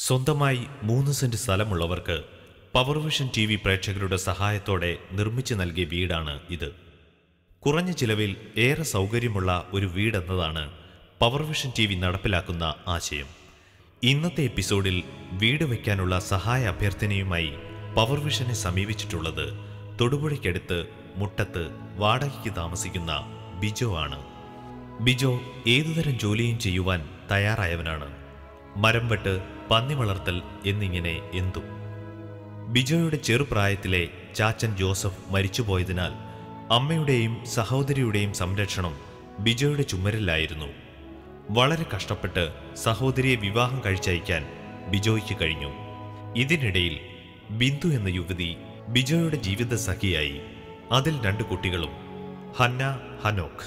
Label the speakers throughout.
Speaker 1: സ്വന്തമായി മൂന്ന് സെന്റ് സ്ഥലമുള്ളവർക്ക് പവർ വിഷൻ ടി വി പ്രേക്ഷകരുടെ സഹായത്തോടെ നിർമ്മിച്ചു നൽകിയ വീടാണ് ഇത് കുറഞ്ഞ ചിലവിൽ ഏറെ സൗകര്യമുള്ള ഒരു വീടെന്നതാണ് പവർ വിഷൻ ടി വി നടപ്പിലാക്കുന്ന ആശയം ഇന്നത്തെ എപ്പിസോഡിൽ വീട് വയ്ക്കാനുള്ള സഹായ അഭ്യർത്ഥനയുമായി പവർ വിഷനെ സമീപിച്ചിട്ടുള്ളത് തൊടുപുഴയ്ക്കടുത്ത് മുട്ടത്ത് വാടകയ്ക്ക് താമസിക്കുന്ന ബിജോ ആണ് ബിജോ ഏതുതരം ജോലിയും ചെയ്യുവാൻ തയ്യാറായവനാണ് മരം വെട്ട് പന്നി വളർത്തൽ എന്നിങ്ങനെ എന്തും ബിജോയുടെ ചെറുപ്രായത്തിലെ ചാച്ചൻ ജോസഫ് മരിച്ചുപോയതിനാൽ അമ്മയുടെയും സഹോദരിയുടെയും സംരക്ഷണം ബിജോയുടെ ചുമരിലായിരുന്നു വളരെ കഷ്ടപ്പെട്ട് സഹോദരിയെ വിവാഹം കഴിച്ചയക്കാൻ ബിജോയ്ക്ക് കഴിഞ്ഞു ഇതിനിടയിൽ ബിന്ദു എന്ന യുവതി ബിജോയുടെ ജീവിത സഖിയായി അതിൽ രണ്ട് കുട്ടികളും ഹന്ന ഹനോക്ക്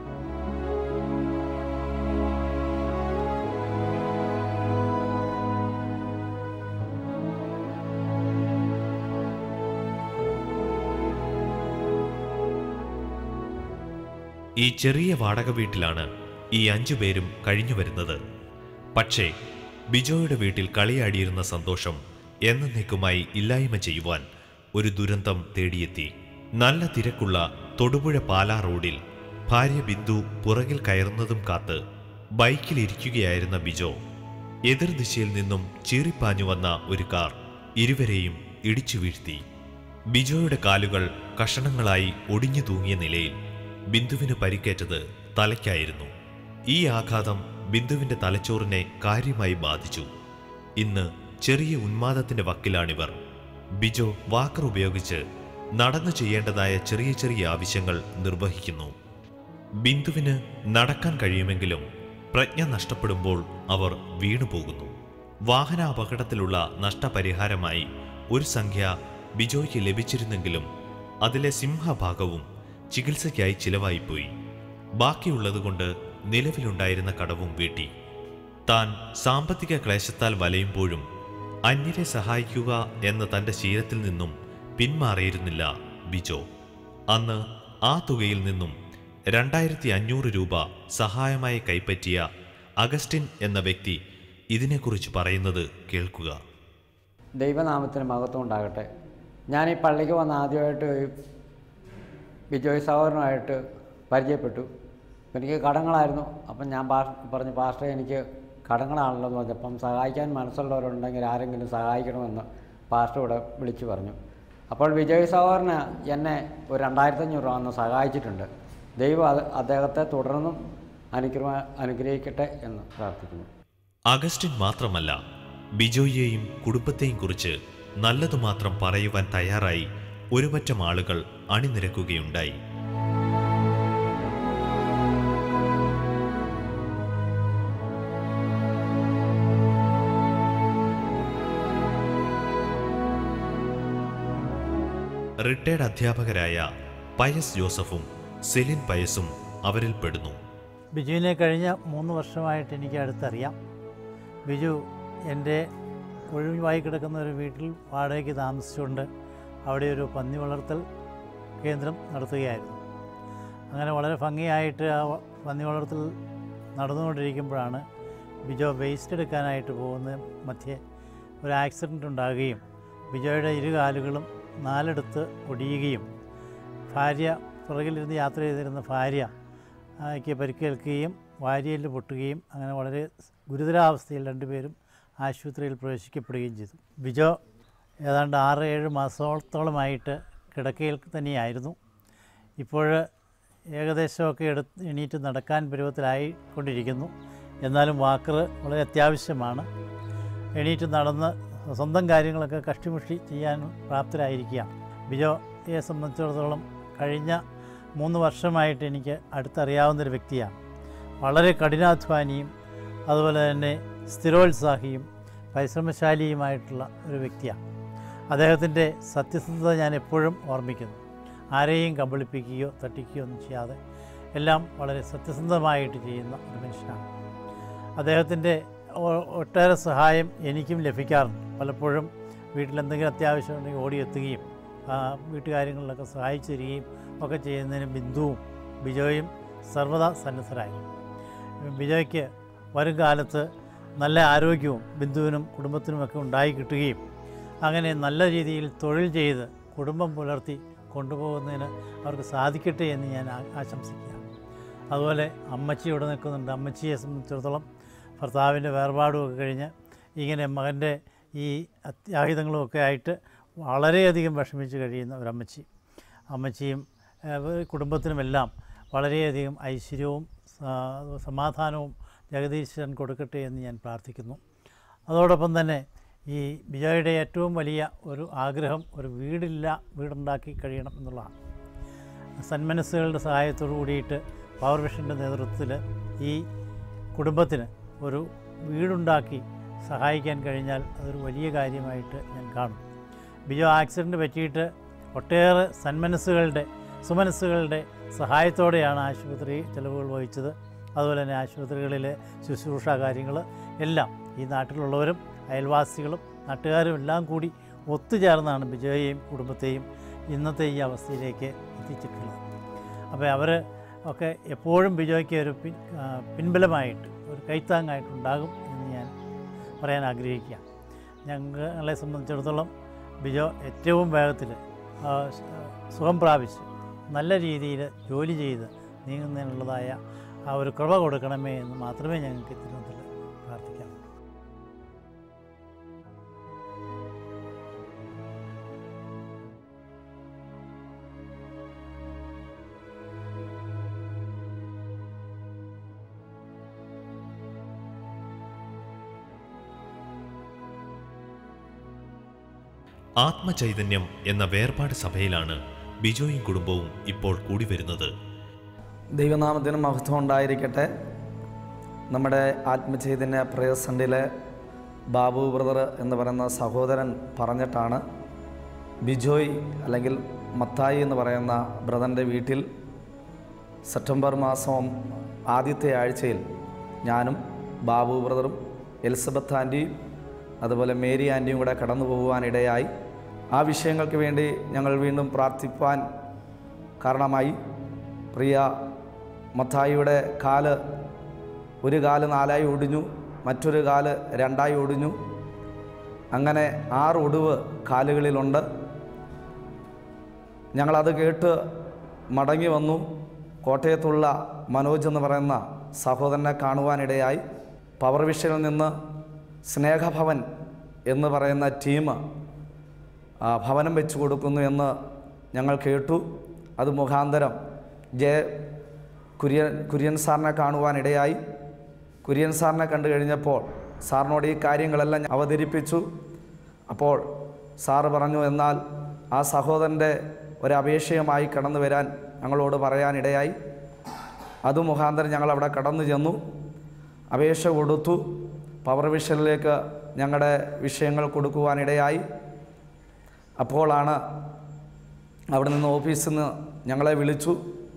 Speaker 1: ഈ ചെറിയ വാടക വീട്ടിലാണ് ഈ അഞ്ചു പേരും കഴിഞ്ഞു വരുന്നത് പക്ഷേ ബിജോയുടെ വീട്ടിൽ കളിയാടിയിരുന്ന സന്തോഷം എന്നേക്കുമായി ഇല്ലായ്മ ചെയ്യുവാൻ ഒരു ദുരന്തം തേടിയെത്തി നല്ല തിരക്കുള്ള തൊടുപുഴ പാലാ റോഡിൽ ഭാര്യ ബിന്ദു പുറകിൽ കയറുന്നതും കാത്ത് ബൈക്കിലിരിക്കുകയായിരുന്ന ബിജോ എതിർദിശയിൽ നിന്നും ചീറിപ്പാഞ്ഞു വന്ന ഒരു കാർ ഇരുവരെയും ഇടിച്ചു വീഴ്ത്തി ബിജോയുടെ കാലുകൾ കഷണങ്ങളായി ഒടിഞ്ഞു തൂങ്ങിയ നിലയിൽ ബിന്ദുവിന് പരിക്കേറ്റത് തലയ്ക്കായിരുന്നു ഈ ആഘാതം ബിന്ദുവിന്റെ തലച്ചോറിനെ കാര്യമായി ബാധിച്ചു ഇന്ന് ചെറിയ ഉന്മാദത്തിന്റെ വക്കിലാണിവർ ബിജോ വാക്കർ ഉപയോഗിച്ച് നടന്നു ചെയ്യേണ്ടതായ ചെറിയ ചെറിയ ആവശ്യങ്ങൾ നിർവഹിക്കുന്നു ബിന്ദുവിന് നടക്കാൻ കഴിയുമെങ്കിലും പ്രജ്ഞ നഷ്ടപ്പെടുമ്പോൾ അവർ വീണുപോകുന്നു വാഹന അപകടത്തിലുള്ള നഷ്ടപരിഹാരമായി ഒരു സംഖ്യ ബിജോയ്ക്ക് ലഭിച്ചിരുന്നെങ്കിലും അതിലെ സിംഹഭാഗവും ചികിത്സയ്ക്കായി ചിലവായിപ്പോയി ബാക്കിയുള്ളതുകൊണ്ട് നിലവിലുണ്ടായിരുന്ന കടവും വീട്ടി താൻ സാമ്പത്തിക ക്ലേശത്താൽ വലയുമ്പോഴും അന്യരെ സഹായിക്കുക എന്ന തന്റെ ശീലത്തിൽ നിന്നും പിന്മാറിയിരുന്നില്ല ബിജോ അന്ന് ആ തുകയിൽ നിന്നും രണ്ടായിരത്തി അഞ്ഞൂറ് രൂപ സഹായമായി കൈപ്പറ്റിയ അഗസ്റ്റിൻ എന്ന വ്യക്തി ഇതിനെക്കുറിച്ച് പറയുന്നത് കേൾക്കുക
Speaker 2: ദൈവനാമത്തിന് മഹത്വം ഉണ്ടാകട്ടെ ഞാൻ ഈ പള്ളിക്ക് വന്ന് ആദ്യമായിട്ട് ഈ ബിജോയ് സഹോദരനുമായിട്ട് പരിചയപ്പെട്ടു എനിക്ക് കടങ്ങളായിരുന്നു അപ്പം ഞാൻ പാ പറഞ്ഞു പാസ്റ്റർ എനിക്ക് കടങ്ങളാണല്ലോ എന്ന് പറഞ്ഞപ്പം സഹായിക്കാൻ മനസ്സുള്ളവരുണ്ടെങ്കിൽ ആരെങ്കിലും സഹായിക്കണമെന്ന് പാസ്റ്റർ ഇവിടെ വിളിച്ചു പറഞ്ഞു അപ്പോൾ വിജയ് സഹോദരന് എന്നെ ഒരു രണ്ടായിരത്തഞ്ഞൂറ് രൂപ അന്ന് സഹായിച്ചിട്ടുണ്ട് ദൈവം അത് അദ്ദേഹത്തെ തുടർന്നും അനുഗ്രഹ അനുഗ്രഹിക്കട്ടെ എന്ന് പ്രാർത്ഥിക്കുന്നു
Speaker 1: അഗസ്റ്റിൻ മാത്രമല്ല ബിജോയെയും കുടുംബത്തെയും കുറിച്ച് നല്ലതു മാത്രം പറയുവാൻ തയ്യാറായി ഒരുപറ്റം ആളുകൾ അണിനിരക്കുകയുണ്ടായി റിട്ടയർഡ് അധ്യാപകരായ പയസ് ജോസഫും സെലിൻ പയസും അവരിൽ പെടുന്നു
Speaker 3: ബിജുവിനെ കഴിഞ്ഞ മൂന്ന് വർഷമായിട്ട് എനിക്ക് അടുത്തറിയാം ബിജു എൻ്റെ ഒഴിവായി കിടക്കുന്ന ഒരു വീട്ടിൽ വാടകയ്ക്ക് താമസിച്ചുകൊണ്ട് അവിടെ ഒരു പന്നി വളർത്തൽ കേന്ദ്രം നടത്തുകയായിരുന്നു അങ്ങനെ വളരെ ഭംഗിയായിട്ട് ആ വ- പന്നി വളർത്തൽ നടന്നുകൊണ്ടിരിക്കുമ്പോഴാണ് ബിജോ വേസ്റ്റ് എടുക്കാനായിട്ട് പോകുന്ന മധ്യേ ഒരു ആക്സിഡൻ്റ് ഉണ്ടാകുകയും ബിജോയുടെ ഇരു കാലുകളും നാലെടുത്ത് ഒടിയുകയും ഭാര്യ പുറകിലിരുന്ന് യാത്ര ചെയ്തിരുന്ന ഭാര്യ ക്ക് പരിക്കേൽക്കുകയും വാരിയല് പൊട്ടുകയും അങ്ങനെ വളരെ ഗുരുതരാവസ്ഥയിൽ രണ്ടുപേരും ആശുപത്രിയിൽ പ്രവേശിക്കപ്പെടുകയും ചെയ്തു ബിജോ ഏതാണ്ട് ആറ് ഏഴ് മാസത്തോളമായിട്ട് കിടക്കയിൽ തന്നെയായിരുന്നു ഇപ്പോൾ ഏകദേശമൊക്കെ എടുത്ത് എണീറ്റ് നടക്കാൻ പരുവത്തിലായി കൊണ്ടിരിക്കുന്നു എന്നാലും വാക്കർ വളരെ അത്യാവശ്യമാണ് എണീറ്റ് നടന്ന് സ്വന്തം കാര്യങ്ങളൊക്കെ കഷ്ടിമുഷ്ടി ചെയ്യാൻ പ്രാപ്തരായിരിക്കുകയാണ് ബിജോയെ സംബന്ധിച്ചിടത്തോളം കഴിഞ്ഞ മൂന്ന് വർഷമായിട്ട് എനിക്ക് അടുത്തറിയാവുന്നൊരു വ്യക്തിയാണ് വളരെ കഠിനാധ്വാനിയും അതുപോലെ തന്നെ സ്ഥിരോത്സാഹിയും പരിശ്രമശാലിയുമായിട്ടുള്ള ഒരു വ്യക്തിയാണ് അദ്ദേഹത്തിൻ്റെ സത്യസന്ധത ഞാൻ എപ്പോഴും ഓർമ്മിക്കുന്നു ആരെയും കബളിപ്പിക്കുകയോ തട്ടിക്കുകയോ ഒന്നും ചെയ്യാതെ എല്ലാം വളരെ സത്യസന്ധമായിട്ട് ചെയ്യുന്ന ഒരു മനുഷ്യനാണ് അദ്ദേഹത്തിൻ്റെ ഒ- ഒട്ടേറെ സഹായം എനിക്കും ലഭിക്കാറുണ്ട് പലപ്പോഴും വീട്ടിലെന്തെങ്കിലും അത്യാവശ്യം ഉണ്ടെങ്കിൽ ഓടിയെത്തുകയും ആ, വീട്ടുകാര്യങ്ങളിലൊക്കെ സഹായിച്ചു തരികയും ഒക്കെ ചെയ്യുന്നതിന് ബിന്ദുവും ബിജോയും സർവ്വതാ സന്നദ്ധരായി ബിജോയ്ക്ക് വരും കാലത്ത് നല്ല ആരോഗ്യവും ബിന്ദുവിനും കുടുംബത്തിനുമൊക്കെ ഉണ്ടായി കിട്ടുകയും അങ്ങനെ നല്ല രീതിയിൽ തൊഴിൽ ചെയ്ത് കുടുംബം പുലർത്തി കൊണ്ടുപോകുന്നതിന് അവർക്ക് സാധിക്കട്ടെ എന്ന് ഞാൻ ആ- ആശംസിക്കുകയാണ് അതുപോലെ അമ്മച്ചി ഇവിടെ നിൽക്കുന്നുണ്ട് അമ്മച്ചിയെ സംബന്ധിച്ചിടത്തോളം ഭർത്താവിൻ്റെ വേർപാടുമൊക്കെ കഴിഞ്ഞ് ഇങ്ങനെ മകൻ്റെ ഈ അത്യാഹിതങ്ങളുമൊക്കെ ആയിട്ട് വളരെയധികം വിഷമിച്ച് കഴിയുന്ന ഒരമ്മച്ചി അമ്മച്ചിയും ഏഹ്, കുടുംബത്തിനുമെല്ലാം വളരെയധികം ഐശ്വര്യവും സ- സമാധാനവും ജഗദീശ്വരൻ കൊടുക്കട്ടെ എന്ന് ഞാൻ പ്രാർത്ഥിക്കുന്നു അതോടൊപ്പം തന്നെ ഈ ബിജോയുടെ ഏറ്റവും വലിയ ഒരു ആഗ്രഹം ഒരു വീടില്ല വീടുണ്ടാക്കി കഴിയണം എന്നുള്ളതാണ് സന്മനസ്സുകളുടെ സഹായത്തോടു കൂടിയിട്ട് പവർ വിഷൻ്റെ നേതൃത്വത്തിൽ ഈ കുടുംബത്തിന് ഒരു വീടുണ്ടാക്കി സഹായിക്കാൻ കഴിഞ്ഞാൽ അതൊരു വലിയ കാര്യമായിട്ട് ഞാൻ കാണും ബിജോ ആക്സിഡൻറ്റ് പറ്റിയിട്ട് ഒട്ടേറെ സന്മനസ്സുകളുടെ സുമനസ്സുകളുടെ സഹായത്തോടെയാണ് ആശുപത്രി ചിലവുകൾ വഹിച്ചത് അതുപോലെ തന്നെ ആശുപത്രികളിലെ ശുശ്രൂഷ കാര്യങ്ങൾ എല്ലാം ഈ നാട്ടിലുള്ളവരും അയൽവാസികളും നാട്ടുകാരും എല്ലാം കൂടി ഒത്തുചേർന്നാണ് ബിജോയെയും കുടുംബത്തെയും ഇന്നത്തെ ഈ അവസ്ഥയിലേക്ക് എത്തിച്ചിട്ടുള്ളത് അപ്പോൾ അവർ ഒക്കെ എപ്പോഴും ബിജോയ്ക്ക് ഒരു പിൻ ആ, പിൻബലമായിട്ട് ഒരു കൈത്താങ്ങായിട്ടുണ്ടാകും എന്ന് ഞാൻ പറയാൻ ആഗ്രഹിക്കുകയാണ് ഞങ്ങളെ സംബന്ധിച്ചിടത്തോളം ബിജോ ഏറ്റവും വേഗത്തിൽ ആ, സ്- സുഖം പ്രാപിച്ച് നല്ല രീതിയിൽ ജോലി ചെയ്ത് നീങ്ങുന്നതിനുള്ളതായ ആ ഒരു കൃപ കൊടുക്കണമേ എന്ന് മാത്രമേ ഞങ്ങൾക്ക് തിരുവനന്തപുരത്തിൽ പ്രാർത്ഥിക്കാം
Speaker 1: ആത്മചൈതന്യം എന്ന വേർപാട് സഭയിലാണ് ബിജോയും കുടുംബവും ഇപ്പോൾ കൂടി വരുന്നത്
Speaker 4: ദൈവനാമത്തിന് മഹത്വം ഉണ്ടായിരിക്കട്ടെ നമ്മുടെ ആത്മചൈതന്യ പ്രേയർ സണ്ടിലെ ബാബു ബ്രദർ എന്ന് പറയുന്ന സഹോദരൻ പറഞ്ഞിട്ടാണ് ബിജോയ് അല്ലെങ്കിൽ മത്തായി എന്ന് പറയുന്ന ബ്രദറിൻ്റെ വീട്ടിൽ സെപ്റ്റംബർ മാസം ആദ്യത്തെ ആഴ്ചയിൽ ഞാനും ബാബു ബ്രദറും എലിസബത്ത് ആൻറ്റിയും അതുപോലെ മേരി ആൻറ്റിയും കൂടെ കടന്നു പോകുവാനിടയായി ആ വിഷയങ്ങൾക്ക് വേണ്ടി ഞങ്ങൾ വീണ്ടും പ്രാർത്ഥിപ്പാൻ കാരണമായി പ്രിയ മത്തായിയുടെ കാല് ഒരു കാല് നാലായി ഒടിഞ്ഞു മറ്റൊരു കാല് രണ്ടായി ഒടിഞ്ഞു അങ്ങനെ ആറ് ഒടിവ് കാലുകളിലുണ്ട് ഞങ്ങളത് കേട്ട് മടങ്ങി വന്നു കോട്ടയത്തുള്ള മനോജ് എന്ന് പറയുന്ന സഹോദരനെ കാണുവാനിടയായി പവർ വിഷനിൽ നിന്ന് സ്നേഹഭവൻ എന്ന് പറയുന്ന ടീം ആ, ഭവനം വെച്ച് കൊടുക്കുന്നു എന്ന് ഞങ്ങൾ കേട്ടു അത് മുഖാന്തരം ജെ കുര്യൻ കുര്യൻ സാറിനെ കാണുവാനിടയായി കുര്യൻ സാറിനെ കണ്ടു കഴിഞ്ഞപ്പോൾ സാറിനോട് ഈ കാര്യങ്ങളെല്ലാം ഞാൻ അവതരിപ്പിച്ചു അപ്പോൾ സാറ് പറഞ്ഞു എന്നാൽ ആ സഹോദരൻ്റെ ഒരപേക്ഷയുമായി കടന്നു വരാൻ ഞങ്ങളോട് പറയാനിടയായി അത് മുഖാന്തരം ഞങ്ങൾ അവിടെ കടന്നു ചെന്നു അപേക്ഷ കൊടുത്തു പവർ വിഷനിലേക്ക് ഞങ്ങളുടെ വിഷയങ്ങൾ കൊടുക്കുവാനിടയായി അപ്പോളാണ് അവിടെ നിന്ന് ഓഫീസിൽ നിന്ന് ഞങ്ങളെ വിളിച്ചു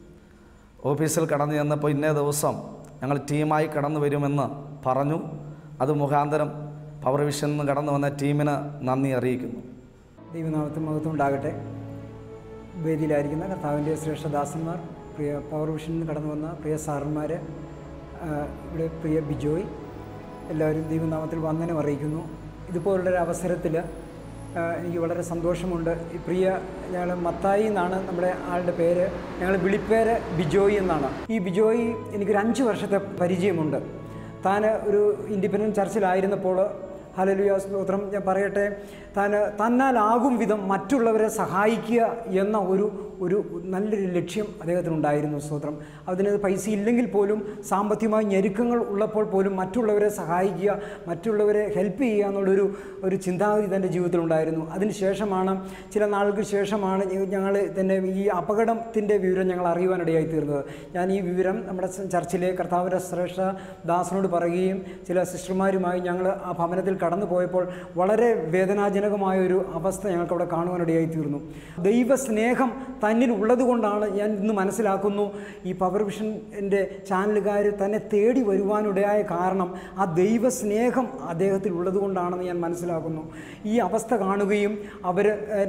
Speaker 4: ഓഫീസിൽ കടന്നു ചെന്നപ്പോൾ ഇന്നേ ദിവസം ഞങ്ങൾ ടീമായി കടന്നു വരുമെന്ന് പറഞ്ഞു അത് മുഖാന്തരം പവർ വിഷനിൽ നിന്ന് കടന്നു വന്ന ടീമിന് നന്ദി അറിയിക്കുന്നു
Speaker 5: ദൈവനാമത്തിൽ മഹത്വം ഉണ്ടാകട്ടെ വേദിയിലായിരിക്കുന്ന കർത്താവിൻ്റെ ശ്രേഷ്ഠദാസന്മാർ പ്രിയ പവർ വിഷനിൽ നിന്ന് കടന്നു വന്ന പ്രിയ സാറന്മാർ ഇവിടെ പ്രിയ ബിജോയ് എല്ലാവരും ദൈവനാമത്തിൽ വന്ദനം അറിയിക്കുന്നു ഇതുപോലുള്ളൊരു അവസരത്തിൽ എനിക്ക് വളരെ സന്തോഷമുണ്ട് ഈ പ്രിയ ഞങ്ങൾ മത്തായി എന്നാണ് നമ്മുടെ ആളുടെ പേര് ഞങ്ങൾ വിളിപ്പേര് ബിജോയ് എന്നാണ് ഈ ബിജോയ് എനിക്കൊരു അഞ്ച് വർഷത്തെ പരിചയമുണ്ട് താൻ ഒരു ഇൻഡിപെൻഡൻറ്റ് ചർച്ചിലായിരുന്നപ്പോൾ ഹലലുയ സ്തോത്രം ഞാൻ പറയട്ടെ താൻ തന്നാലാകും വിധം മറ്റുള്ളവരെ സഹായിക്കുക എന്ന ഒരു ഒരു നല്ലൊരു ലക്ഷ്യം അദ്ദേഹത്തിനുണ്ടായിരുന്നു സ്തോത്രം അതിന് പൈസ ഇല്ലെങ്കിൽ പോലും സാമ്പത്തികമായ ഞെരുക്കങ്ങൾ ഉള്ളപ്പോൾ പോലും മറ്റുള്ളവരെ സഹായിക്കുക മറ്റുള്ളവരെ ഹെൽപ്പ് ചെയ്യുക എന്നുള്ളൊരു ഒരു ചിന്താഗതി തൻ്റെ ജീവിതത്തിലുണ്ടായിരുന്നു അതിനുശേഷമാണ് ചില നാളുകൾക്ക് ശേഷമാണ് ഞങ്ങൾ തന്നെ ഈ അപകടത്തിൻ്റെ വിവരം ഞങ്ങൾ അറിയുവാനിടയായി തീർന്നത് ഞാൻ ഈ വിവരം നമ്മുടെ ചർച്ചിലെ കർത്താവിൻ്റെ ശ്രേഷ്ഠ ദാസനോട് പറയുകയും ചില സിസ്റ്റർമാരുമായി ഞങ്ങൾ ആ ഭവനത്തിൽ കടന്നു പോയപ്പോൾ വളരെ വേദനാജനകമായ ഒരു അവസ്ഥ ഞങ്ങൾക്ക് അവിടെ കാണുവാനിടയായി തീർന്നു ദൈവസ്നേഹം തന്നിൽ ഉള്ളതുകൊണ്ടാണ് ഞാൻ ഇന്ന് മനസ്സിലാക്കുന്നു ഈ പവർ വിഷൻ്റെ ചാനലുകാർ തന്നെ തേടി വരുവാനിടയായ കാരണം ആ ദൈവസ്നേഹം അദ്ദേഹത്തിൽ ഉള്ളതുകൊണ്ടാണെന്ന് ഞാൻ മനസ്സിലാക്കുന്നു ഈ അവസ്ഥ കാണുകയും അവർ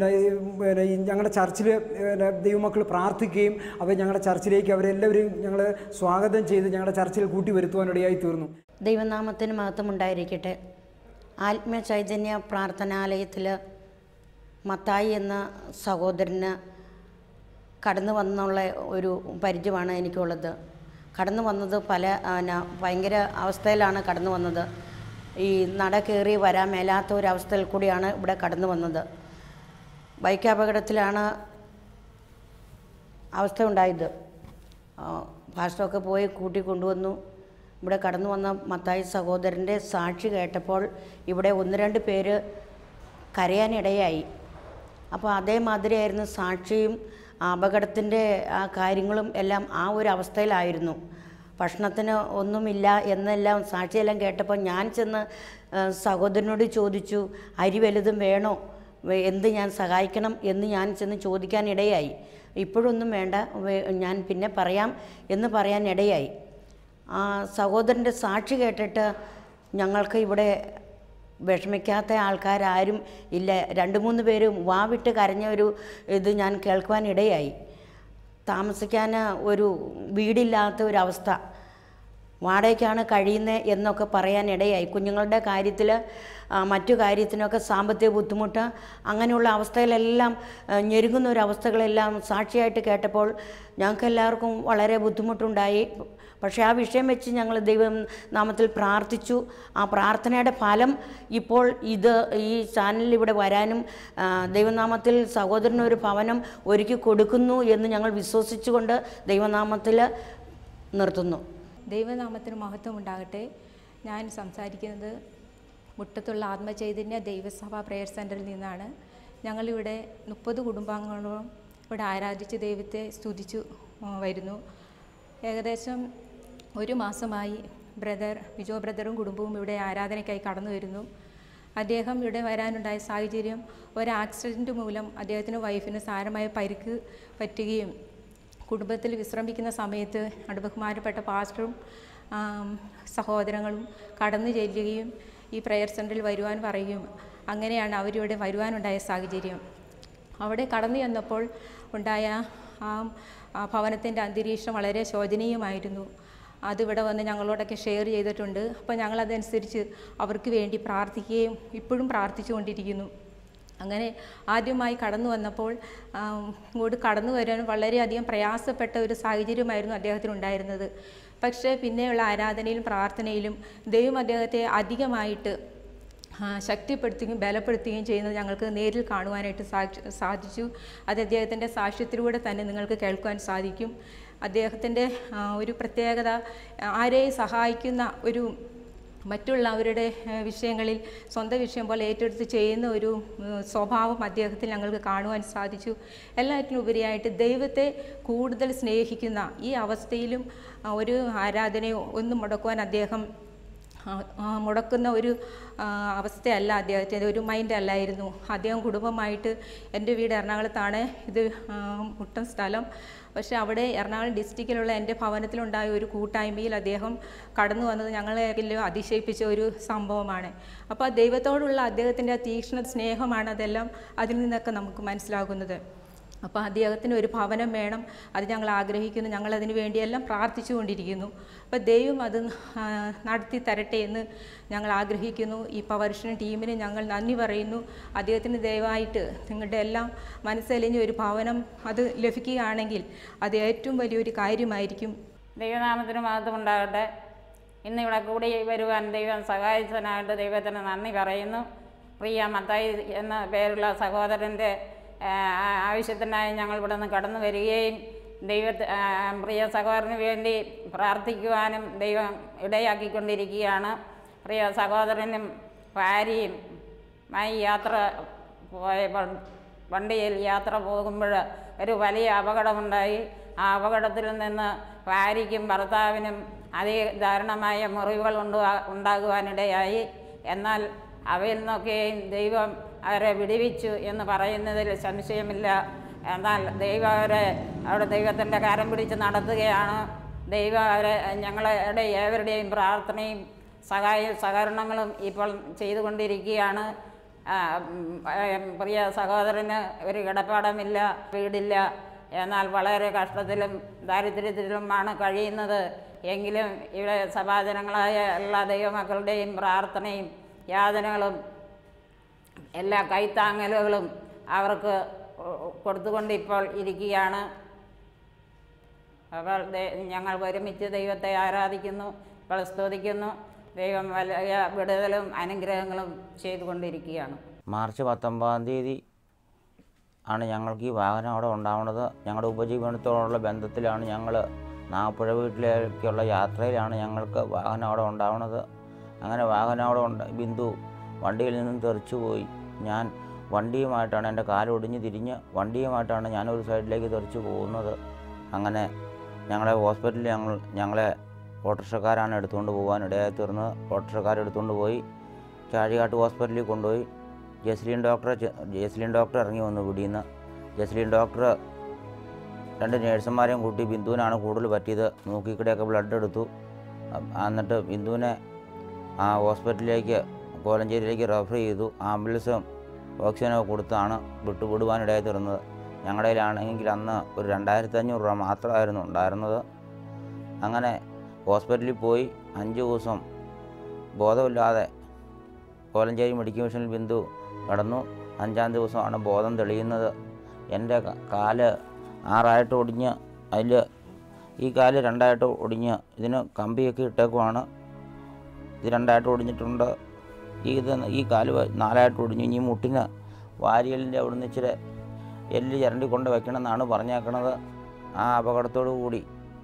Speaker 5: ഞങ്ങളുടെ ചർച്ചിൽ ദൈവമക്കൾ പ്രാർത്ഥിക്കുകയും അവർ ഞങ്ങളുടെ ചർച്ചിലേക്ക് അവരെല്ലാവരെയും ഞങ്ങൾ സ്വാഗതം ചെയ്ത് ഞങ്ങളുടെ ചർച്ചിൽ കൂട്ടി വരുത്തുവാനിടയായി തീർന്നു
Speaker 6: ദൈവനാമത്തിന് മഹത്വമുണ്ടായിരിക്കട്ടെ ആത്മീയ ചൈതന്യ പ്രാർത്ഥനാലയത്തിൽ മത്തായി എന്ന സഹോദരന് കടന്നു വന്നുള്ള ഒരു പരിചയമാണ് എനിക്കുള്ളത് കടന്നു വന്നത് പല ന- ഭയങ്കര അവസ്ഥയിലാണ് കടന്നു വന്നത് ഈ നട കയറി വരാൻ മേലാത്ത ഒരു അവസ്ഥയിൽ കൂടിയാണ് ഇവിടെ കടന്നു വന്നത് ബൈക്ക് അപകടത്തിലാണ് അവസ്ഥ ഉണ്ടായത് ആ, പാസ്റ്ററൊക്കെ പോയി കൂട്ടി കൊണ്ടുവന്നു ഇവിടെ കടന്നു വന്ന മത്തായി സഹോദരൻ്റെ സാക്ഷി കേട്ടപ്പോൾ ഇവിടെ ഒന്ന് രണ്ട് പേര് കരയാനിടയായി അപ്പോൾ അതേമാതിരിയായിരുന്നു സാക്ഷിയും ആ അപകടത്തിൻ്റെ ആ കാര്യങ്ങളും എല്ലാം ആ ഒരു അവസ്ഥയിലായിരുന്നു ഭക്ഷണത്തിന് ഒന്നുമില്ല എന്നെല്ലാം സാക്ഷിയെല്ലാം കേട്ടപ്പോൾ ഞാൻ ചെന്ന് ആ, സഹോദരനോട് ചോദിച്ചു അരി വലുതും വേണോ വേ- എന്ത് ഞാൻ സഹായിക്കണം എന്ന് ഞാൻ ചെന്ന് ചോദിക്കാനിടയായി ഇപ്പോഴൊന്നും വേണ്ട വേ- ഞാൻ പിന്നെ പറയാം എന്ന് പറയാനിടയായി ആ സഹോദരൻ്റെ സാക്ഷി കേട്ടിട്ട് ഞങ്ങൾക്ക് ഇവിടെ വിഷമിക്കാത്ത ആൾക്കാരാരും ഇല്ല രണ്ട് മൂന്ന് പേര് വാവിട്ട് കരഞ്ഞ ഒരു ഇത് ഞാൻ കേൾക്കുവാനിടയായി താമസിക്കാൻ ഒരു വീടില്ലാത്ത ഒരവസ്ഥ വാടകയ്ക്കാണ് കഴിയുന്നത് എന്നൊക്കെ പറയാനിടയായി കുഞ്ഞുങ്ങളുടെ കാര്യത്തിൽ മറ്റു കാര്യത്തിനൊക്കെ സാമ്പത്തിക ബുദ്ധിമുട്ട് അങ്ങനെയുള്ള അവസ്ഥയിലെല്ലാം ആ, ഞെരുങ്ങുന്ന ഒരു അവസ്ഥകളെല്ലാം സാക്ഷിയായിട്ട് കേട്ടപ്പോൾ ഞങ്ങൾക്ക് എല്ലാവർക്കും വളരെ ബുദ്ധിമുട്ടുണ്ടായി പക്ഷേ ആ വിഷയം വെച്ച് ഞങ്ങൾ ദൈവം നാമത്തിൽ പ്രാർത്ഥിച്ചു ആ പ്രാർത്ഥനയുടെ ഫലം ഇപ്പോൾ ഇത് ഈ ചാനലിൽ ഇവിടെ വരാനും ആ, ദൈവനാമത്തിൽ സഹോദരനൊരു ഭവനം ഒരുക്കി കൊടുക്കുന്നു എന്ന് ഞങ്ങൾ വിശ്വസിച്ചുകൊണ്ട് ദൈവനാമത്തിൽ നിർത്തുന്നു
Speaker 7: ദൈവനാമത്തിന് മഹത്വം ഉണ്ടാകട്ടെ ഞാൻ സംസാരിക്കുന്നത് മുട്ടത്തുള്ള ആത്മചൈതന്യ ദൈവസഭ പ്രെയർ സെൻറ്ററിൽ നിന്നാണ് ഞങ്ങളിവിടെ മുപ്പത് കുടുംബാംഗങ്ങളോളം ഇവിടെ ആരാധിച്ച് ദൈവത്തെ സ്തുതിച്ചു ആ, വരുന്നു ഏകദേശം ഒരു മാസമായി ബ്രദർ വിജോ ബ്രദറും കുടുംബവും ഇവിടെ ആരാധനയ്ക്കായി കടന്നു വരുന്നു അദ്ദേഹം ഇവിടെ വരാനുണ്ടായ സാഹചര്യം ഒരു ആക്സിഡൻറ്റ് മൂലം അദ്ദേഹത്തിനും വൈഫിന് സാരമായ പരിക്ക് പറ്റുകയും കുടുംബത്തിൽ വിശ്രമിക്കുന്ന സമയത്ത് അടുബഹുമാനപ്പെട്ട പാസ്റ്ററും ആം, സഹോദരങ്ങളും കടന്നു ചെല്ലുകയും ഈ പ്രെയർ സെൻറ്ററിൽ വരുവാൻ പറയുകയും അങ്ങനെയാണ് അവരിവിടെ വരുവാനുണ്ടായ സാഹചര്യം അവിടെ കടന്നു ചെന്നപ്പോൾ ഉണ്ടായ ആ ആ ഭവനത്തിൻ്റെ അന്തരീക്ഷം വളരെ ശോചനീയമായിരുന്നു അതിവിടെ വന്ന് ഞങ്ങളോടൊക്കെ ഷെയർ ചെയ്തിട്ടുണ്ട് അപ്പോൾ ഞങ്ങളതനുസരിച്ച് അവർക്ക് വേണ്ടി പ്രാർത്ഥിക്കുകയും ഇപ്പോഴും പ്രാർത്ഥിച്ചുകൊണ്ടിരിക്കുന്നു അങ്ങനെ ആദ്യമായി കടന്നു വന്നപ്പോൾ ആം, ഇങ്ങോട്ട് കടന്നു വരാൻ വളരെയധികം പ്രയാസപ്പെട്ട ഒരു സാഹചര്യമായിരുന്നു അദ്ദേഹത്തിനുണ്ടായിരുന്നത് പക്ഷേ പിന്നെയുള്ള ആരാധനയിലും പ്രാർത്ഥനയിലും ദൈവം അദ്ദേഹത്തെ അധികമായിട്ട് ആ, ശക്തിപ്പെടുത്തുകയും ബലപ്പെടുത്തുകയും ചെയ്യുന്നത് ഞങ്ങൾക്ക് നേരിൽ കാണുവാനായിട്ട് സാക്ഷി സാധിച്ചു അത് അദ്ദേഹത്തിൻ്റെ സാക്ഷ്യത്തിലൂടെ തന്നെ നിങ്ങൾക്ക് കേൾക്കുവാൻ സാധിക്കും അദ്ദേഹത്തിൻ്റെ ആ, ഒരു പ്രത്യേകത ആരെയും സഹായിക്കുന്ന ഒരു മറ്റുള്ളവരുടെ ഏഹ്, വിഷയങ്ങളിൽ സ്വന്തം വിഷയം പോലെ ഏറ്റെടുത്ത് ചെയ്യുന്ന ഒരു ഉം, സ്വഭാവം അദ്ദേഹത്തിൽ ഞങ്ങൾക്ക് കാണുവാൻ സാധിച്ചു എല്ലാറ്റിനും ഉപരിയായിട്ട് ദൈവത്തെ കൂടുതൽ സ്നേഹിക്കുന്ന ഈ അവസ്ഥയിലും ആ, ഒരു ആരാധനയോ ഒന്നും മുടക്കുവാൻ അദ്ദേഹം ആ, ആ, മുടക്കുന്ന ഒരു ആ, അവസ്ഥയല്ല അദ്ദേഹത്തിൻ്റെ ഒരു മൈൻഡ് അല്ലായിരുന്നു അദ്ദേഹം കുടുംബമായിട്ട് എൻ്റെ വീട് എറണാകുളത്താണ് ഇത് ആ, മുട്ടം സ്ഥലം പക്ഷേ അവിടെ എറണാകുളം ഡിസ്ട്രിക്റ്റിലുള്ള എൻ്റെ ഭവനത്തിലുണ്ടായ ഒരു കൂട്ടായ്മയിൽ അദ്ദേഹം കടന്നു വന്നത് ഞങ്ങളെ അതിശയിപ്പിച്ച ഒരു സംഭവമാണ് അപ്പോൾ ആ ദൈവത്തോടുള്ള അദ്ദേഹത്തിൻ്റെ ആ തീക്ഷ്ണ സ്നേഹമാണ് അതെല്ലാം അതിൽ നിന്നൊക്കെ നമുക്ക് മനസ്സിലാകുന്നത് അപ്പോൾ അദ്ദേഹത്തിന് ഒരു ഭവനം വേണം അത് ഞങ്ങൾ ആഗ്രഹിക്കുന്നു ഞങ്ങൾ അതിന് വേണ്ടിയെല്ലാം പ്രാർത്ഥിച്ചുകൊണ്ടിരിക്കുന്നു അപ്പോൾ ദൈവം അത് ആ, നടത്തി തരട്ടെ എന്ന് ഞങ്ങൾ ആഗ്രഹിക്കുന്നു ഈ പവർഷൻ ടീമിന് ഞങ്ങൾ നന്ദി പറയുന്നു അദ്ദേഹത്തിന് ദയവായിട്ട് നിങ്ങളുടെ എല്ലാം മനസ്സലിഞ്ഞ ഒരു ഭവനം അത് ലഭിക്കുകയാണെങ്കിൽ അത് ഏറ്റവും വലിയൊരു കാര്യമായിരിക്കും
Speaker 8: ദൈവനാമത്തിന് മഹത്വം ഉണ്ടാകട്ടെ ഇന്ന് ഇവിടെ കൂടി വരുവാൻ ദൈവം സഹായിച്ചതിനായിട്ട് ദൈവത്തിന് നന്ദി പറയുന്നു പ്രിയ മത്തായി എന്ന പേരുള്ള സഹോദരൻ്റെ ആ, ആവശ്യത്തിനായി ഞങ്ങൾ ഇവിടെ നിന്ന് കടന്നു വരികയും ദൈവ പ്രിയ സഹോദരന് വേണ്ടി പ്രാർത്ഥിക്കുവാനും ദൈവം ഇടയാക്കിക്കൊണ്ടിരിക്കുകയാണ് പ്രിയ സഹോദരനും ഭാര്യയും മായി യാത്ര പോയപ്പോൾ വണ്ടിയിൽ യാത്ര പോകുമ്പോൾ ഒരു വലിയ അപകടമുണ്ടായി ആ അപകടത്തിൽ നിന്ന് ഭാര്യയ്ക്കും ഭർത്താവിനും അതിദാരുണമായ മുറിവുകൾ ഉണ്ടാ ഉണ്ടാകുവാനിടയായി എന്നാൽ അവയിൽ നിന്നൊക്കെയും ദൈവം അവരെ വിടുവിച്ചു എന്ന് പറയുന്നതിൽ സംശയമില്ല എന്നാൽ ദൈവം അവരെ അവിടെ ദൈവത്തിൻ്റെ കരം പിടിച്ച് നടത്തുകയാണ് ദൈവം അവരെ ഞങ്ങളുടെ ഏവരുടെയും പ്രാർത്ഥനയും സഹായ സഹകരണങ്ങളും ഇപ്പോൾ ചെയ്തുകൊണ്ടിരിക്കുകയാണ് ആ, ഉം, ആ, പ്രിയ സഹോദരന് ഒരു കിടപ്പാടമില്ല വീടില്ല എന്നാൽ വളരെ കഷ്ടത്തിലും ദാരിദ്ര്യത്തിലുമാണ് കഴിയുന്നത് എങ്കിലും ഇവിടെ സഭാജനങ്ങളായ എല്ലാ ദൈവമക്കളുടെയും പ്രാർത്ഥനയും യാതനകളും എല്ലാ കൈത്താങ്ങലുകളും അവർക്ക് കൊടുത്തുകൊണ്ട് ഇപ്പോൾ ഇരിക്കുകയാണ് അപ്പോൾ ദേ- ഞങ്ങൾ ഒരുമിച്ച് ദൈവത്തെ ആരാധിക്കുന്നു ഇപ്പോൾ സ്തുതിക്കുന്നു ദൈവം വലിയ വിടുതലും അനുഗ്രഹങ്ങളും ചെയ്തുകൊണ്ടിരിക്കുകയാണ്
Speaker 9: മാർച്ച് പത്തൊമ്പതാം തീയതി ആണ് ഞങ്ങൾക്ക് ഈ വാഹനം അവിടെ ഉണ്ടാവുന്നത് ഞങ്ങളുടെ ഉപജീവനത്തോടുള്ള ബന്ധത്തിലാണ് ഞങ്ങൾ നാഗപ്പുഴ വീട്ടിലേക്കുള്ള യാത്രയിലാണ് ഞങ്ങൾക്ക് വാഹനം അവിടെ ഉണ്ടാവുന്നത് അങ്ങനെ വാഹനം അവിടെ ഉണ്ട് ബിന്ദു വണ്ടിയിൽ നിന്നും തെറിച്ചു പോയി ഞാൻ വണ്ടിയുമായിട്ടാണ് എൻ്റെ കാലൊടിഞ്ഞ് തിരിഞ്ഞ് വണ്ടിയുമായിട്ടാണ് ഞാൻ ഒരു സൈഡിലേക്ക് തെറിച്ച് പോകുന്നത് അങ്ങനെ ഞങ്ങളെ ഹോസ്പിറ്റലിൽ ഞങ്ങൾ ഞങ്ങളെ ഓട്ടോറിക്ഷക്കാരാണ് എടുത്തുകൊണ്ട് പോകാൻ ഇടയായി തീർന്നത് ഓട്ടോറിക്ഷക്കാർ എടുത്തുകൊണ്ട് പോയി ചാഴികാട്ട് ഹോസ്പിറ്റലിൽ കൊണ്ടുപോയി ജസ്ലീൻ ഡോക്ടറെ ചെ- ജസ്ലീൻ ഡോക്ടർ ഇറങ്ങി വന്നു പിടിയിൽ നിന്ന് ജസ്ലീൻ ഡോക്ടർ രണ്ട് നേഴ്സുമാരെയും കൂട്ടി ബിന്ദുവിനാണ് കൂടുതൽ പറ്റിയത് മൂക്കിക്കിടെയൊക്കെ ബ്ലഡ് എടുത്തു അ- എന്നിട്ട് ബിന്ദുവിനെ ആ ഹോസ്പിറ്റലിലേക്ക് കോലഞ്ചേരിയിലേക്ക് റെഫർ ചെയ്തു ആംബുലൻസും ഓക്സിജനൊക്കെ കൊടുത്താണ് വിട്ടുവിടുവാനിടയായി തീർന്നത് ഞങ്ങളുടെ കയ്യിലാണെങ്കിൽ അന്ന് ഒരു രണ്ടായിരത്തി അഞ്ഞൂറ് രൂപ മാത്രമായിരുന്നു ഉണ്ടായിരുന്നത് അങ്ങനെ ഹോസ്പിറ്റലിൽ പോയി അഞ്ച് ദിവസം ബോധമില്ലാതെ കോലഞ്ചേരി മെഡിക്കൽ മിഷനിൽ ബിന്ദു കടന്നു അഞ്ചാം ദിവസമാണ് ബോധം തെളിയുന്നത് എൻ്റെ ക- കാല് ആറായിട്ട് ഒടിഞ്ഞ് അതിൽ ഈ കാല് രണ്ടായിട്ട് ഒടിഞ്ഞ് ഇതിന് കമ്പിയൊക്കെ ഇട്ടേക്കുവാണ് ഇത് രണ്ടായിട്ട് ഒടിഞ്ഞിട്ടുണ്ട് ഈ ഇത് ഈ കാല് വ- നാലായിട്ട് ഒടിഞ്ഞു ഇനി മുട്ടിന് വാരിയലിൻ്റെ അവിടെ നിന്ന് ഇച്ചിരി എല്ല് ചിരണ്ടി കൊണ്ട് വെക്കണമെന്നാണ് പറഞ്ഞേക്കണത് ആ അപകടത്തോടു കൂടി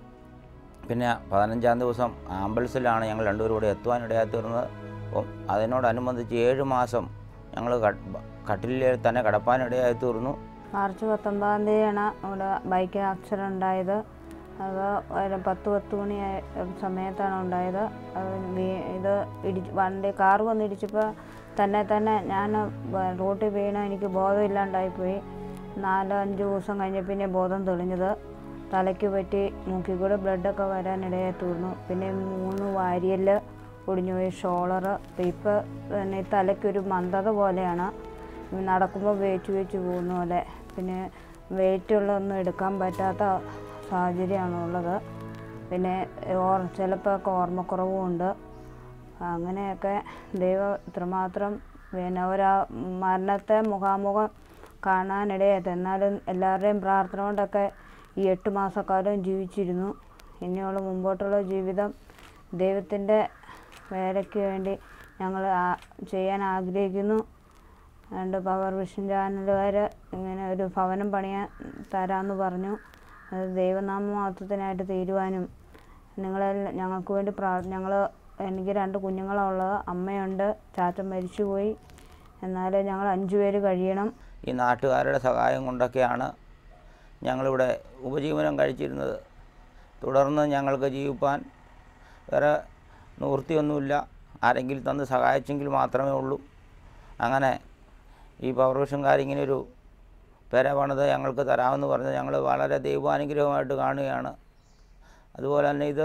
Speaker 9: പിന്നെ പതിനഞ്ചാം ദിവസം ആംബുലൻസിലാണ് ഞങ്ങൾ രണ്ടുപേരും കൂടെ എത്തുവാനിടയായി തീർന്നത് അപ്പം അതിനോടനുബന്ധിച്ച് ഏഴ് മാസം ഞങ്ങൾ കട്ടിലിൽ തന്നെ കിടപ്പാനിടയായി തീർന്നു
Speaker 10: മാർച്ച് പത്തൊമ്പതാം തീയതിയാണ് ഇവിടെ ബൈക്ക് ആക്സിഡൻ്റ് ഉണ്ടായത് അത് ഒരു പത്ത് പത്ത് മണി ആയ- സമയത്താണ് ഉണ്ടായത് അത് വീ- ഇത് ഇടിച്ച് വണ്ടി കാർ വന്ന് ഇടിച്ചപ്പോൾ തന്നെ തന്നെ ഞാൻ വ- റോട്ടിൽ വീണ് എനിക്ക് ബോധമില്ലാണ്ടായിപ്പോയി നാല് അഞ്ച് ദിവസം കഴിഞ്ഞ പിന്നെ ബോധം തെളിഞ്ഞത് തലയ്ക്ക് പറ്റി മൂക്കിൽ കൂടെ ബ്ലഡൊക്കെ വരാനിടയായി തീർന്നു പിന്നെ മൂന്ന് വാരിയല് ഒടിഞ്ഞുപോയി ഷോളറ് ഇപ്പോൾ പിന്നെ ഈ തലയ്ക്കൊരു മന്ദത പോലെയാണ് നടക്കുമ്പോൾ വേച്ച് വേച്ച് പോകുന്ന പോലെ പിന്നെ വെയിറ്റുള്ളതൊന്നും എടുക്കാൻ പറ്റാത്ത സാഹചര്യമാണ് ഉള്ളത് പിന്നെ ഓർ ചിലപ്പോൾ ഓർമ്മക്കുറവും ഉണ്ട് അങ്ങനെയൊക്കെ ദൈവം ഇത്രമാത്രം പിന്നെ ഒരാ മരണത്തെ മുഖാമുഖം കാണാനിടയായത് എന്നാലും എല്ലാവരുടെയും പ്രാർത്ഥന കൊണ്ടൊക്കെ ഈ എട്ട് മാസക്കാലം ജീവിച്ചിരുന്നു ഇനിയുള്ള മുമ്പോട്ടുള്ള ജീവിതം ദൈവത്തിൻ്റെ വേലയ്ക്ക് വേണ്ടി ഞങ്ങൾ ചെയ്യാൻ ആഗ്രഹിക്കുന്നു രണ്ട് പവർ വിഷൻ ചാനലുകാർ ഇങ്ങനെ ഒരു ഭവനം പണിയാൻ തരാമെന്ന് പറഞ്ഞു അത് ദൈവനാമ മഹത്വത്തിനായിട്ട് തീരുവാനും നിങ്ങളെല്ലാം ഞങ്ങൾക്ക് വേണ്ടി പ്രാ ഞങ്ങൾ എനിക്ക് രണ്ട് കുഞ്ഞുങ്ങളുള്ളത് അമ്മയുണ്ട് ചാച്ചൻ മരിച്ചുപോയി എന്നാലും ഞങ്ങൾ അഞ്ചു പേര് കഴിയണം
Speaker 9: ഈ നാട്ടുകാരുടെ സഹായം കൊണ്ടൊക്കെയാണ് ഞങ്ങളിവിടെ ഉപജീവനം കഴിച്ചിരുന്നത് തുടർന്ന് ഞങ്ങൾക്ക് ജീവിപ്പാൻ വേറെ നിവൃത്തിയൊന്നുമില്ല ആരെങ്കിലും തന്ന് സഹായിച്ചെങ്കിൽ മാത്രമേ ഉള്ളൂ അങ്ങനെ ഈ പൗർവഷംകാരിങ്ങനെ ഒരു പെര പണിത് ഞങ്ങൾക്ക് തരാമെന്ന് പറഞ്ഞ് ഞങ്ങൾ വളരെ ദൈവാനുഗ്രഹമായിട്ട് കാണുകയാണ് അതുപോലെ തന്നെ ഇത്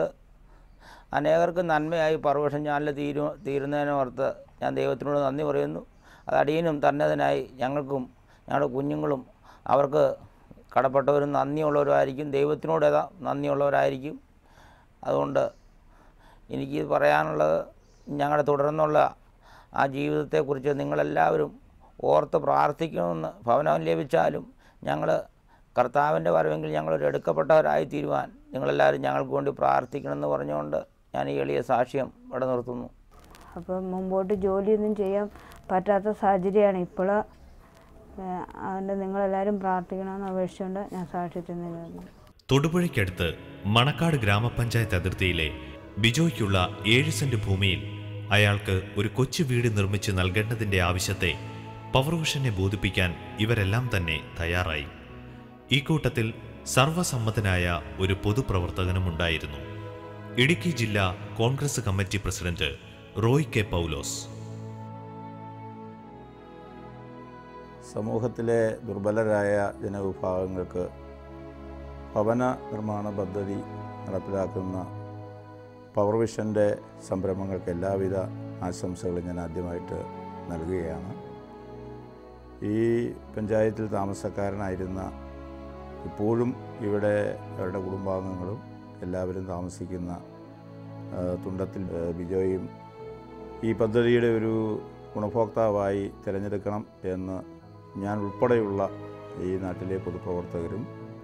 Speaker 9: അനേകർക്ക് നന്മയായി പർവ്വഷം ചാനൽ തീരു തീരുന്നതിനോർത്ത് ഞാൻ ദൈവത്തിനോട് നന്ദി പറയുന്നു അത് അടിയനും തന്നതിനായി ഞങ്ങൾക്കും ഞങ്ങളുടെ കുഞ്ഞുങ്ങളും അവർക്ക് കടപ്പെട്ടവരും നന്ദിയുള്ളവരായിരിക്കും ദൈവത്തിനോട് ഏതാ നന്ദിയുള്ളവരായിരിക്കും അതുകൊണ്ട് എനിക്ക് പറയാനുള്ളത് ഞങ്ങളുടെ തുടർന്നുള്ള ആ ജീവിതത്തെക്കുറിച്ച് നിങ്ങളെല്ലാവരും ഓർത്ത് പ്രാർത്ഥിക്കണമെന്ന് ഭവനം ലഭിച്ചാലും ഞങ്ങൾ കർത്താവിൻ്റെ വരവെങ്കിൽ ഞങ്ങളൊരു എടുക്കപ്പെട്ടവരായി തീരുവാൻ നിങ്ങളെല്ലാവരും ഞങ്ങൾക്ക് വേണ്ടി പ്രാർത്ഥിക്കണമെന്ന് പറഞ്ഞുകൊണ്ട് ഞാൻ ഈ എളിയ സാക്ഷ്യം ഇവിടെ നിർത്തുന്നു
Speaker 10: അപ്പോൾ മുമ്പോട്ട് ജോലിയൊന്നും ചെയ്യാൻ പറ്റാത്ത സാഹചര്യമാണ് ഇപ്പോൾ അതുകൊണ്ട് നിങ്ങളെല്ലാവരും പ്രാർത്ഥിക്കണമെന്ന് അപേക്ഷിച്ചുകൊണ്ട് ഞാൻ സാക്ഷ്യത്തിൽ നിന്നു
Speaker 1: തൊടുപുഴയ്ക്കടുത്ത് മണക്കാട് ഗ്രാമപഞ്ചായത്ത് അതിർത്തിയിലെ ബിജോയ്ക്കുള്ള ഏഴ് സെന്റ് ഭൂമിയിൽ അയാൾക്ക് ഒരു കൊച്ചു വീട് നിർമ്മിച്ച് നൽകേണ്ടതിന്റെ ആവശ്യത്തെ പവർവിഷനെ ബോധിപ്പിക്കാൻ ഇവരെല്ലാം തന്നെ തയ്യാറായി ഈ കൂട്ടത്തിൽ സർവസമ്മതനായ ഒരു പൊതുപ്രവർത്തകനുമുണ്ടായിരുന്നു ഇടുക്കി ജില്ലാ Congress committee president Roy K Paulose
Speaker 11: സമൂഹത്തിലെ ദുർബലരായ ജനവിഭാഗങ്ങൾക്ക് ഭവന നിർമ്മാണ പദ്ധതി നടപ്പിലാക്കുന്ന പവർ വിഷൻ്റെ സംരംഭങ്ങൾക്ക് എല്ലാവിധ ആശംസകളും ഞാൻ ആദ്യമായിട്ട് നൽകുകയാണ് ഈ പഞ്ചായത്തിൽ താമസക്കാരനായിരുന്ന ഇപ്പോഴും ഇവിടെ അവരുടെ കുടുംബാംഗങ്ങളും എല്ലാവരും താമസിക്കുന്ന ആ, തുണ്ടത്തിൽ ആ, ബിജോയും ഈ പദ്ധതിയുടെ ഒരു ഗുണഭോക്താവായി തിരഞ്ഞെടുക്കണം എന്ന് ഞാൻ ഉൾപ്പെടെയുള്ള ഈ നാട്ടിലെ പൊതുപ്രവർത്തകരും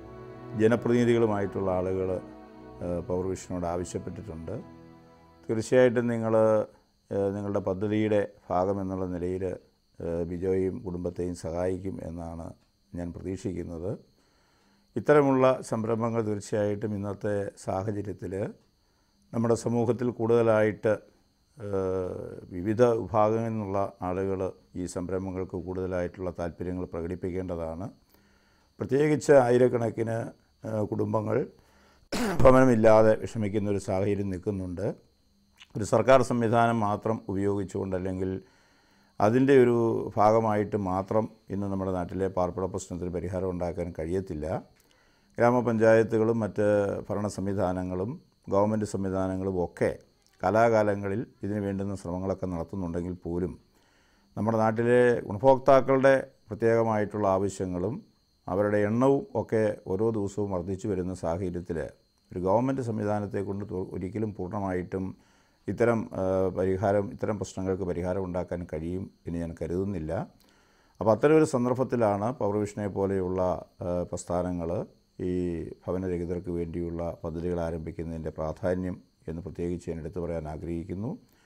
Speaker 11: ജനപ്രതിനിധികളുമായിട്ടുള്ള ആളുകൾ പവർ വിഷനോട് ആവശ്യപ്പെട്ടിട്ടുണ്ട് തീർച്ചയായിട്ടും നിങ്ങൾ നിങ്ങളുടെ പദ്ധതിയുടെ ഭാഗം എന്നുള്ള നിലയിൽ ബിജോയും കുടുംബത്തെയും സഹായിക്കും എന്നാണ് ഞാൻ പ്രതീക്ഷിക്കുന്നത് ഇത്തരമുള്ള സംരംഭങ്ങൾ തീർച്ചയായിട്ടും ഇന്നത്തെ സാഹചര്യത്തിൽ നമ്മുടെ സമൂഹത്തിൽ കൂടുതലായിട്ട് ഏഹ്, വിവിധ വിഭാഗങ്ങളിൽ നിന്നുള്ള ആളുകൾ ഈ സംരംഭങ്ങൾക്ക് കൂടുതലായിട്ടുള്ള താല്പര്യങ്ങൾ പ്രകടിപ്പിക്കേണ്ടതാണ് പ്രത്യേകിച്ച് ആയിരക്കണക്കിന് ഏഹ്, കുടുംബങ്ങൾ ഭവനമില്ലാതെ വിഷമിക്കുന്ന ഒരു സാഹചര്യം നിൽക്കുന്നുണ്ട് ഒരു സർക്കാർ സംവിധാനം മാത്രം ഉപയോഗിച്ചുകൊണ്ട് അല്ലെങ്കിൽ അതിൻ്റെ ഒരു ഭാഗമായിട്ട് മാത്രം ഇന്ന് നമ്മുടെ നാട്ടിലെ പാർപ്പിട പ്രശ്നത്തിന് പരിഹാരം ഉണ്ടാക്കാൻ കഴിയത്തില്ല ഗ്രാമപഞ്ചായത്തുകളും മറ്റ് ഭരണ സംവിധാനങ്ങളും ഗവൺമെൻറ് സംവിധാനങ്ങളും ഒക്കെ കലാകാലങ്ങളിൽ ഇതിന് വേണ്ടുന്ന ശ്രമങ്ങളൊക്കെ നടത്തുന്നുണ്ടെങ്കിൽ പോലും നമ്മുടെ നാട്ടിലെ ഗുണഭോക്താക്കളുടെ പ്രത്യേകമായിട്ടുള്ള ആവശ്യങ്ങളും അവരുടെ എണ്ണവും ഒക്കെ ഓരോ ദിവസവും വർദ്ധിച്ചു വരുന്ന സാഹചര്യത്തിൽ ഒരു ഗവൺമെൻറ് സംവിധാനത്തെ കൊണ്ട് തു- ഒരിക്കലും പൂർണ്ണമായിട്ടും ഇത്തരം ആ, പരിഹാരം ഇത്തരം പ്രശ്നങ്ങൾക്ക് പരിഹാരം ഉണ്ടാക്കാൻ കഴിയും എന്ന് ഞാൻ കരുതുന്നില്ല അപ്പോൾ അത്തരം ഒരു സന്ദർഭത്തിലാണ് പവർ വിഷനെ പോലെയുള്ള പ്രസ്ഥാനങ്ങൾ ഈ ഭവനരഹിതർക്ക് വേണ്ടിയുള്ള പദ്ധതികൾ ആരംഭിക്കുന്നതിൻ്റെ പ്രാധാന്യം എന്ന് പ്രത്യേകിച്ച് ഞാൻ എടുത്തു പറയാൻ ആഗ്രഹിക്കുന്നു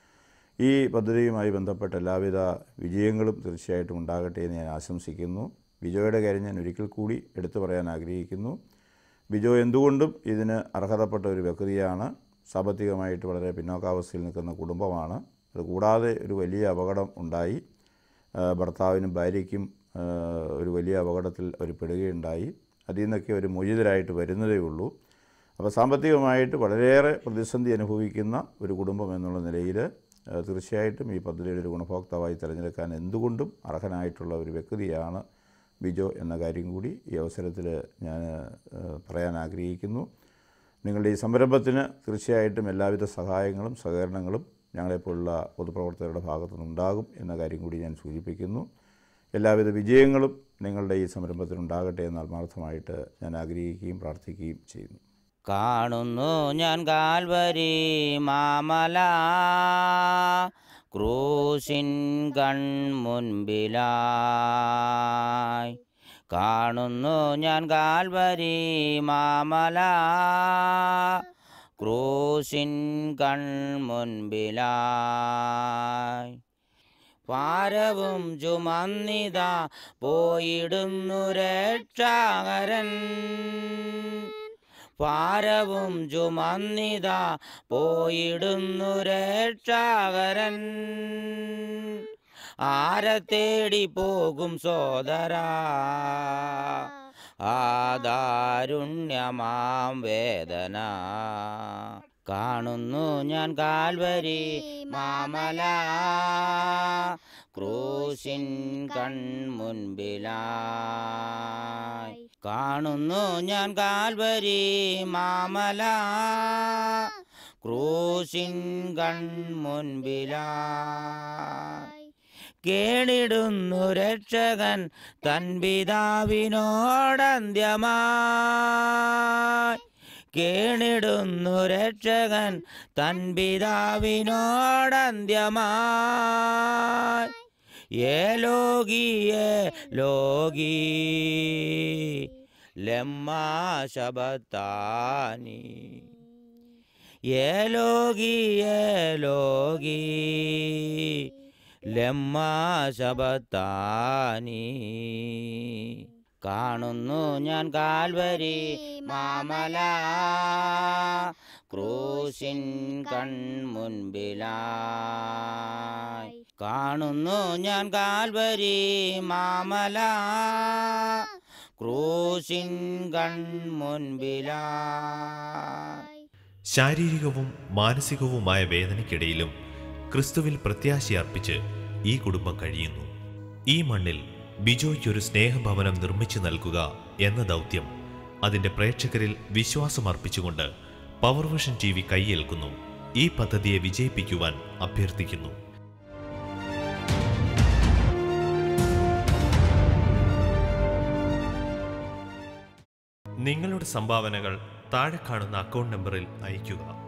Speaker 11: ഈ പദ്ധതിയുമായി ബന്ധപ്പെട്ട എല്ലാവിധ വിജയങ്ങളും തീർച്ചയായിട്ടും ഉണ്ടാകട്ടെ എന്ന് ഞാൻ ആശംസിക്കുന്നു ബിജോയുടെ കാര്യം ഞാൻ ഒരിക്കൽ കൂടി എടുത്തു പറയാൻ ആഗ്രഹിക്കുന്നു ബിജോ എന്തുകൊണ്ടും ഇതിന് അർഹതപ്പെട്ട ഒരു വ്യക്തിയാണ് സാമ്പത്തികമായിട്ട് വളരെ പിന്നോക്കാവസ്ഥയിൽ നിൽക്കുന്ന കുടുംബമാണ് അത് കൂടാതെ ഒരു വലിയ അപകടം ഉണ്ടായി ആ, ഭർത്താവിനും ഭാര്യയ്ക്കും ആ, ഒരു വലിയ അപകടത്തിൽ അവർ പെടുകയുണ്ടായി അതിൽ നിന്നൊക്കെ ഒരു മോചിതരായിട്ട് വരുന്നതേ ഉള്ളൂ അപ്പോൾ സാമ്പത്തികമായിട്ട് വളരെയേറെ പ്രതിസന്ധി അനുഭവിക്കുന്ന ഒരു കുടുംബം എന്നുള്ള നിലയിൽ ആ, തീർച്ചയായിട്ടും ഈ പദ്ധതിയുടെ ഒരു ഗുണഭോക്താവായി തിരഞ്ഞെടുക്കാൻ എന്തുകൊണ്ടും അർഹനായിട്ടുള്ള ഒരു വ്യക്തിയാണ് ബിജോ എന്ന കാര്യം കൂടി ഈ അവസരത്തിൽ ഞാൻ ആ, പറയാൻ ആഗ്രഹിക്കുന്നു നിങ്ങളുടെ ഈ സംരംഭത്തിന് തീർച്ചയായിട്ടും എല്ലാവിധ സഹായങ്ങളും സഹകരണങ്ങളും ഞങ്ങളെപ്പോലുള്ള പൊതുപ്രവർത്തകരുടെ ഭാഗത്തു നിന്നുണ്ടാകും എന്ന കാര്യം കൂടി ഞാൻ സൂചിപ്പിക്കുന്നു എല്ലാവിധ വിജയങ്ങളും നിങ്ങളുടെ ഈ സംരംഭത്തിനുണ്ടാകട്ടെ എന്ന് ആത്മാർത്ഥമായിട്ട് ഞാൻ ആഗ്രഹിക്കുകയും പ്രാർത്ഥിക്കുകയും ചെയ്യുന്നു
Speaker 9: കാണുന്നു ഞാൻ കാൽവരി മാമല ക്രൂശിൻ കൺമുൻപിലായി കാണുന്നു ഞാൻ കാൽവരി മാമല ക്രൂശിൻ കൺമുൻപിലായി ഭാരവും ചുമന്നിത പോയിടുന്നു രക്ഷാകരൻ ഭാരവും ചുമന്നിത പോയിടുന്നു രക്ഷാകരൻ ആരെ തേടി പോകും സോദരാ ആദാരുണ്യമാം വേദന കാണുന്നു ഞാൻ കാൽവരി മാമല ക്രൂശിൻ കൺമുൻപിലായി കാണുന്നു ഞാൻ കാൽവരി മാമല ക്രൂശിൻ കൺമുൻപിലായി കേണിടുന്നു രക്ഷകൻ തൻ പിതാവിനോടന്ത്യമായി കേണിടുന്നു രക്ഷകൻ തൻ പിതാവിനോടന്ത്യമായി ഏ ലോകിയേ ലോകി ലമ്മാ ശബത്താനി ഏ ലോകി ഏ ലോകി ലമ്മാ ശബത്താനി കാണുന്നു ഞാൻ കാൽവരി മാമല ക്രൂശിൻ കൺമുൻപിലായി കാണുന്നു ഞാൻ കാൽവരി മാമല ക്രൂശിൻ കൺമുൻപിലായി
Speaker 1: ശാരീരികവും മാനസികവുമായ വേദനയ്ക്കിടയിലും ക്രിസ്തുവിൽ പ്രത്യാശയർപ്പിച്ച് ഈ കുടുംബം കഴിയുന്നു ഈ മണ്ണിൽ ബിജോയ്ക്കൊരു സ്നേഹഭവനം നിർമ്മിച്ചു നൽകുക എന്ന ദൗത്യം അതിന്റെ പ്രേക്ഷകരിൽ വിശ്വാസമർപ്പിച്ചുകൊണ്ട് പവർ വിഷൻ ടി വി കൈയേൽക്കുന്നു ഈ പദ്ധതിയെ വിജയിപ്പിക്കുവാൻ അഭ്യർത്ഥിക്കുന്നു നിങ്ങളുടെ സംഭാവനകൾ താഴെ കാണുന്ന അക്കൗണ്ട് നമ്പറിൽ അയയ്ക്കുക